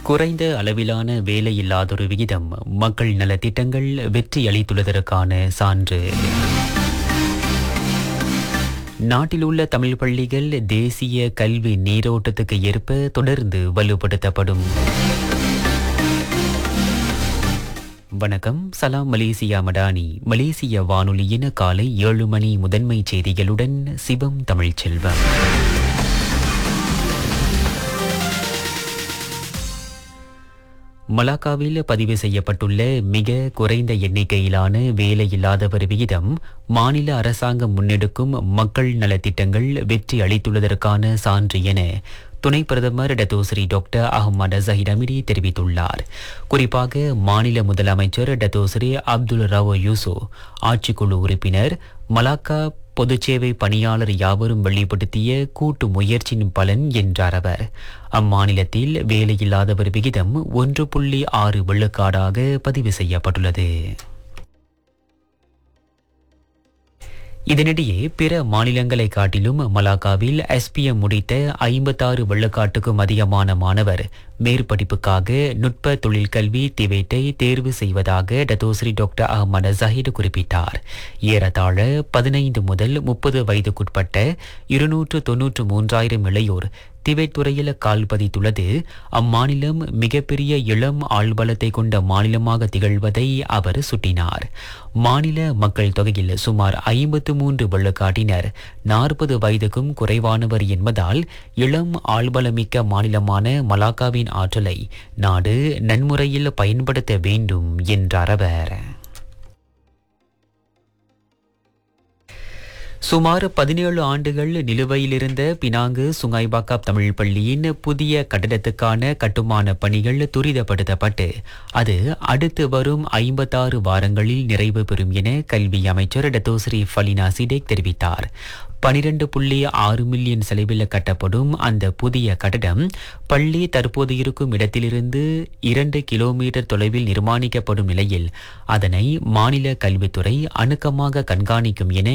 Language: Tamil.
குறைந்த அளவிலான வேலையில்லாதொரு விகிதம் மக்கள் நலத்திட்டங்கள் வெற்றி அளித்துள்ளதற்கான சான்று நாட்டில் உள்ள தமிழ் பள்ளிகள் தேசிய கல்வி நீரோட்டத்துக்கு ஏற்ப தொடர்ந்து வலுப்படுத்தப்படும் வணக்கம் சலாம் மலேசியா மடானி மலேசிய வானொலியின் காலை ஏழு மணி முதன்மை செய்திகளுடன் சிவம் தமிழ்ச்செல்வம் மலாக்காவில் பதிவு செய்யப்பட்டுள்ள மிக குறைந்த எண்ணிக்கையிலான வேலையில்லாதவர் விகிதம் மாநில அரசாங்கம் முன்னெடுக்கும் மக்கள் நலத்திட்டங்கள் வெற்றி அளித்துள்ளதற்கான சான்று என துணை பிரதமர் Datuk Seri doctor Ahmad Zahid Hamidi தெரிவித்துள்ளார் குறிப்பாக மாநில முதலமைச்சர் டத்தோஸ்ரீ அப்துல் ரவோ யூசோ ஆட்சிக்குழு உறுப்பினர் மலாக்கா பொதுச்சேவை பணியாளர் யாவரும் வெளிப்படுத்திய கூட்டு முயற்சியின் பலன் என்றார் அவர் அம்மாநிலத்தில் வேலையில்லாதவர் விகிதம் ஒன்று புள்ளி ஆறு விழுக்காடாக பதிவு செய்யப்பட்டுள்ளது இதனிடையே பிற மாநிலங்களை காட்டிலும் மலாக்காவில் எஸ்பிஎம் முடித்த ஐம்பத்தாறு வெள்ளக்காட்டுக்கும் அதிகமான மாணவர் மேற்படிப்புக்காக நுட்ப தொழிற்கல்வி திவேட்டை தேர்வு செய்வதாக டத்தோஸ்ரீ டாக்டர் அஹமது ஜஹீர் குறிப்பிட்டார் ஏறத்தாழ பதினைந்து முதல் முப்பது வயதுக்குட்பட்ட இருநூற்று தொன்னூற்று மூன்றாயிரம் இளையோர் திபெத் துறையில் கால் பதித்துள்ளது அம்மாநிலம் மிகப்பெரிய இளம் ஆள்பலத்தை கொண்ட மாநிலமாக திகழ்வதை அவர் சுட்டினார் மாநில மக்கள் தொகையில் சுமார் ஐம்பத்து மூன்று வெள்ளக்காட்டினர் நாற்பது வயதுக்கும் குறைவானவர் என்பதால் இளம் ஆள்பலமிக்க மாநிலமான மலாக்காவின் ஆற்றலை நாடு நன்முறையில் பயன்படுத்த வேண்டும் என்றார் அவர் சுமார் பதினேழு ஆண்டுகள் நிலுவையிலிருந்த பினாங்கு சுங்காய்பாக்கா தமிழ் பள்ளியின் புதிய கட்டடத்துக்கான கட்டுமான பணிகள் துரிதப்படுத்தப்பட்டு அது அடுத்து வரும் ஐம்பத்தாறு வாரங்களில் நிறைவு பெறும் என கல்வி அமைச்சர் டத்தோஸ்ரீ ஃபலினா சிடேக் தெரிவித்தார் பனிரெண்டு புள்ளி ஆறு மில்லியன் செலவில் கட்டப்படும் அந்த புதிய கட்டடம் பள்ளி தற்போது இருக்கும் இடத்திலிருந்து இரண்டு கிலோமீட்டர் தொலைவில் நிர்மாணிக்கப்படும் நிலையில் அதனை மாநில கல்வித்துறை அணுக்கமாக கண்காணிக்கும் என